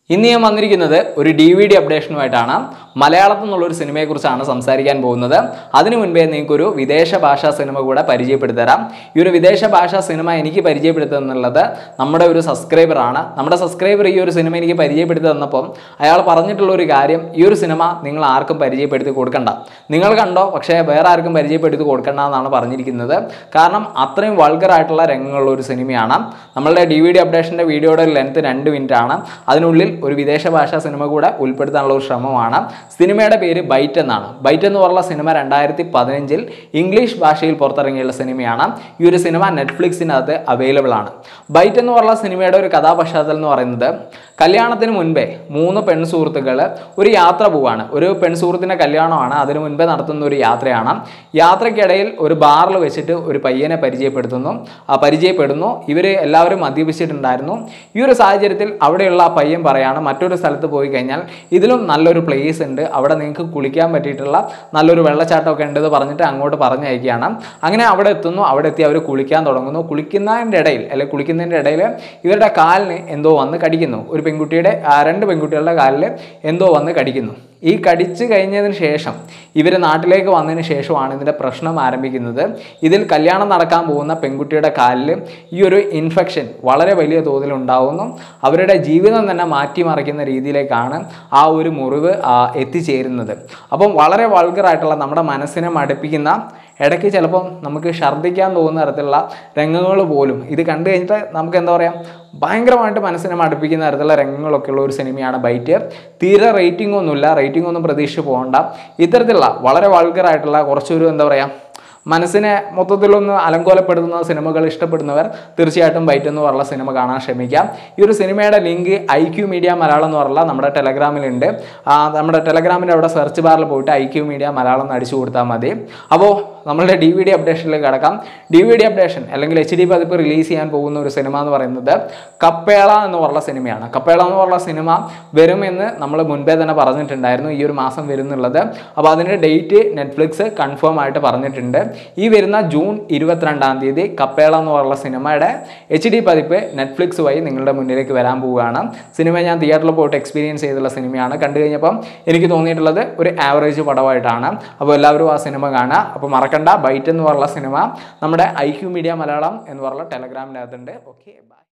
ഇന്ന് ഞാൻ വന്നിരിക്കുന്നത് ഒരു ഡി വി ഡി അപ്ഡേഷനുമായിട്ടാണ് മലയാളത്തിൽ നിന്നുള്ള ഒരു സിനിമയെക്കുറിച്ചാണ് സംസാരിക്കാൻ പോകുന്നത് അതിനു മുൻപേ നിങ്ങൾക്കൊരു വിദേശ ഭാഷാ സിനിമ കൂടെ പരിചയപ്പെടുത്തരാം ഈ ഒരു വിദേശ ഭാഷാ സിനിമ എനിക്ക് പരിചയപ്പെടുത്തുന്നുള്ളത് നമ്മുടെ ഒരു സബ്സ്ക്രൈബറാണ് നമ്മുടെ സബ്സ്ക്രൈബർ ഈ ഒരു സിനിമ എനിക്ക് പരിചയപ്പെടുത്തി തന്നപ്പം അയാൾ പറഞ്ഞിട്ടുള്ള ഒരു കാര്യം ഈ ഒരു സിനിമ നിങ്ങൾ ആർക്കും പരിചയപ്പെടുത്തി കൊടുക്കണ്ട നിങ്ങൾ കണ്ടോ പക്ഷേ വേറെ ആർക്കും പരിചയപ്പെടുത്തി കൊടുക്കണ്ട എന്നാണ് പറഞ്ഞിരിക്കുന്നത് കാരണം അത്രയും വൾഗർ ആയിട്ടുള്ള രംഗങ്ങളുള്ള ഒരു സിനിമയാണ് നമ്മളുടെ ഡി വി ഡി അപ്ഡേഷൻ്റെ വീഡിയോയുടെ ലെങ്ത് രണ്ട് മിനിറ്റ് ആണ് അതിനുള്ളിൽ ഒരു വിദേശ ഭാഷാ സിനിമ കൂടെ ഉൾപ്പെടുത്താനുള്ള ഒരു ശ്രമമാണ് സിനിമയുടെ പേര് ബൈറ്റ് എന്നാണ് ബൈറ്റ് എന്ന് പറഞ്ഞ സിനിമ രണ്ടായിരത്തി പതിനഞ്ചിൽ ഇംഗ്ലീഷ് ഭാഷയിൽ പുറത്തിറങ്ങിയുള്ള സിനിമയാണ് ഈ ഒരു സിനിമ നെറ്റ്ഫ്ലിക്സിനകത്ത് അവൈലബിൾ ആണ് ബൈറ്റ് എന്ന് പറഞ്ഞ സിനിമയുടെ ഒരു കഥാപശ്ചാത്തലം എന്ന് പറയുന്നത് കല്യാണത്തിന് മുൻപേ മൂന്ന് പെൺ സുഹൃത്തുക്കൾ ഒരു യാത്ര പോവാണ് ഒരു പെൺ സുഹൃത്തിൻ്റെ കല്യാണമാണ് അതിനു മുൻപേ നടത്തുന്ന ഒരു യാത്രയാണ് യാത്രയ്ക്കിടയിൽ ഒരു ബാറിൽ വെച്ചിട്ട് ഒരു പയ്യനെ പരിചയപ്പെടുത്തുന്നു ആ പരിചയപ്പെടുന്നു ഇവർ എല്ലാവരും മദ്യപിച്ചിട്ടുണ്ടായിരുന്നു ഈ ഒരു സാഹചര്യത്തിൽ അവിടെയുള്ള ആ പയ്യൻ പറയാണ് മറ്റൊരു സ്ഥലത്ത് പോയി കഴിഞ്ഞാൽ ഇതിലും നല്ലൊരു പ്ലേസ് ഉണ്ട് അവിടെ നിങ്ങൾക്ക് കുളിക്കാൻ പറ്റിയിട്ടുള്ള നല്ലൊരു വെള്ളച്ചാട്ടമൊക്കെ ഉണ്ട് എന്ന് പറഞ്ഞിട്ട് അങ്ങോട്ട് പറഞ്ഞയക്കുകയാണ് അങ്ങനെ അവിടെ എത്തുന്നു അവിടെ എത്തി അവർ കുളിക്കാൻ തുടങ്ങുന്നു കുളിക്കുന്നതിൻ്റെ ഇടയിൽ അല്ലെങ്കിൽ കുളിക്കുന്നതിൻ്റെ ഇടയിൽ ഇവരുടെ കാലിന് എന്തോ വന്ന് കടിക്കുന്നു ഒരു പെൺകുട്ടിയുടെ ആ, രണ്ട് പെൺകുട്ടികളുടെ കാലിൽ എന്തോ വന്ന് കടിക്കുന്നു ഈ കടിച്ചു കഴിഞ്ഞതിന് ശേഷം ഇവർ നാട്ടിലേക്ക് വന്നതിന് ശേഷമാണ് ഇതിൻ്റെ പ്രശ്നം ആരംഭിക്കുന്നത് ഇതിൽ കല്യാണം നടക്കാൻ പോകുന്ന പെൺകുട്ടിയുടെ കാലിൽ ഈ ഒരു ഇൻഫെക്ഷൻ വളരെ വലിയ തോതിൽ ഉണ്ടാവുന്നു അവരുടെ ജീവിതം തന്നെ മാറ്റിമറിക്കുന്ന രീതിയിലേക്കാണ് ആ ഒരു മുറിവ് ആ, എത്തിച്ചേരുന്നത് അപ്പം വളരെ വൾഗറായിട്ടുള്ള നമ്മുടെ മനസ്സിനെ മടുപ്പിക്കുന്ന ഇടയ്ക്ക് ചിലപ്പം നമുക്ക് ഛർദ്ദിക്കാൻ തോന്നുന്ന തരത്തിലുള്ള രംഗങ്ങൾ പോലും ഇത് കണ്ടു കഴിഞ്ഞിട്ട് നമുക്ക് എന്താ പറയുക ഭയങ്കരമായിട്ട് മനസ്സിനെ മടുപ്പിക്കുന്ന തരത്തിലുള്ള രംഗങ്ങളൊക്കെ ഉള്ള ഒരു സിനിമയാണ് ബൈറ്റ് തീരെ റേറ്റിംഗ് ഒന്നുമില്ല റേറ്റിംഗ് ഒന്നും പ്രതീക്ഷിച്ച് പോകണ്ട ഇത്തരത്തിലുള്ള വളരെ വൾഗറായിട്ടുള്ള കുറച്ചൊരു എന്താ പറയുക മനസ്സിനെ മൊത്തത്തിലൊന്ന് അലങ്കോലപ്പെടുത്തുന്ന സിനിമകൾ ഇഷ്ടപ്പെടുന്നവർ തീർച്ചയായിട്ടും ബൈറ്റ് എന്ന് പറഞ്ഞ സിനിമ കാണാൻ ശ്രമിക്കാം ഈ ഒരു സിനിമയുടെ link I Q media Malayalam എന്ന് പറഞ്ഞ നമ്മുടെ ടെലഗ്രാമിലുണ്ട് ആ, നമ്മുടെ ടെലഗ്രാമിൻ്റെ അവിടെ സെർച്ച് ബാറിൽ പോയിട്ട് ഐ ക്യു മീഡിയ മലയാളം എന്ന് അടിച്ചു കൊടുത്താൽ മതി അപ്പോൾ നമ്മളുടെ ഡി വി ഡി അപ്ഡേഷനിലേക്ക് കടക്കാം ഡി വി ഡി അപ്ഡേഷൻ അല്ലെങ്കിൽ എച്ച് ഡി പതിപ്പ് റിലീസ് ചെയ്യാൻ പോകുന്ന ഒരു സിനിമ എന്ന് പറയുന്നത് കപ്പേള എന്ന് പറഞ്ഞ സിനിമയാണ് കപ്പേള എന്ന് പറഞ്ഞ സിനിമ വരുമെന്ന് നമ്മൾ മുൻപേ തന്നെ പറഞ്ഞിട്ടുണ്ടായിരുന്നു ഈ ഒരു മാസം വരുന്നുള്ളത് അപ്പോൾ അതിൻ്റെ ഡേറ്റ് നെറ്റ്ഫ്ലിക്സ് കൺഫേം ആയിട്ട് പറഞ്ഞിട്ടുണ്ട് ഈ വരുന്ന ജൂൺ ഇരുപത്തിരണ്ടാം തീയതി കപ്പേള എന്ന് പറഞ്ഞ സിനിമയുടെ എച്ച് ഡി പതിപ്പ് നെറ്റ്ഫ്ലിക്സ് വഴി നിങ്ങളുടെ മുന്നിലേക്ക് വരാൻ പോവുകയാണ് സിനിമ ഞാൻ തിയേറ്ററിൽ പോയിട്ട് എക്സ്പീരിയൻസ് ചെയ്തുള്ള സിനിമയാണ് കണ്ടു കഴിഞ്ഞപ്പം എനിക്ക് തോന്നിയിട്ടുള്ളത് ഒരു ആവറേജ് പടമായിട്ടാണ് അപ്പോൾ എല്ലാവരും ആ സിനിമ കാണുക അപ്പോൾ മറക്കണ്ട ബൈറ്റ് എന്ന് പറഞ്ഞ സിനിമ നമ്മുടെ ഐ ക്യു മീഡിയ മലയാളം എന്ന് പറഞ്ഞ ടെലഗ്രാമിനകത്തുണ്ട് ഓക്കെ ബൈ